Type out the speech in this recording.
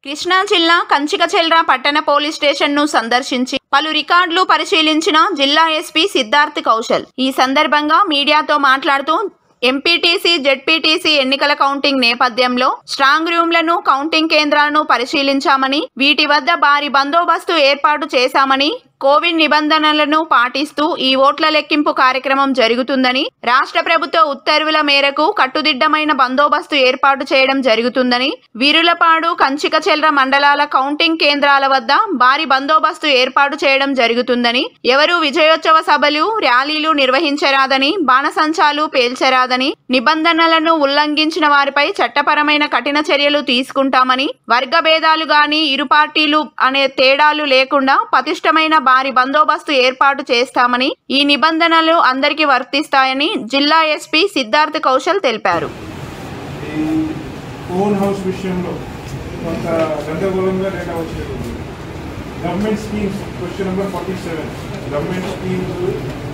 కృష్ణా జిల్లా కంచికచెల్ర పట్టణ police station ను సందర్శించి పలు రికార్డులు పరిశీలించిన జిల్లా ఎస్పీ సిద్ధార్థ్ కౌశల్ ఈ సందర్భంగా మీడియాతో మాట్లాడుతూ ఎంపీటీసీ జెడ్పీటీసీ ఎన్నికల కౌంటింగ్ నేపథ్యంలో స్ట్రాంగ్ రూమ్లను కౌంటింగ్ కేంద్రాలను పరిశీలించామని వీటి వద్ద భారీ బందోబస్తు ఏర్పాటు చేశామని కోవిడ్ నిబంధనలను పాటిస్తూ ఈ ఓట్ల లెక్కింపు కార్యక్రమం జరుగుతుందని రాష్ట్ర ప్రభుత్వ ఉత్తర్వుల మేరకు కట్టుదిట్టమైన బందోబస్తు ఏర్పాటు చేయడం జరుగుతుందని వీరులపాడు కంచికచెల్ర మండలాల కౌంటింగ్ కేంద్రాల వద్ద భారీ బందోబస్తు ఏర్పాటు చేయడం జరుగుతుందని ఎవరు విజయోత్సవ సభలు ర్యాలీలు నిర్వహించరాదని బాణసంచాలు పేల్చరాదని నిబంధనలను ఉల్లంఘించిన వారిపై చట్టపరమైన కఠిన చర్యలు తీసుకుంటామని వర్గ భేదాలు గాని ఇరు పార్టీలు అనే తేడాలు లేకుండా పటిష్టమైన భారీ బందోబస్తు ఏర్పాటు చేస్తామని ఈ నిబంధనలు అందరికీ వర్తిస్తాయని జిల్లా ఎస్పీ సిద్ధార్థ్ కౌశల్ తెలిపారు ఈ ఓన్ హౌస్ విషయంలో కొంత గందరగోళంగా డేటా వచ్చేది government schemes question number forty seven government schemes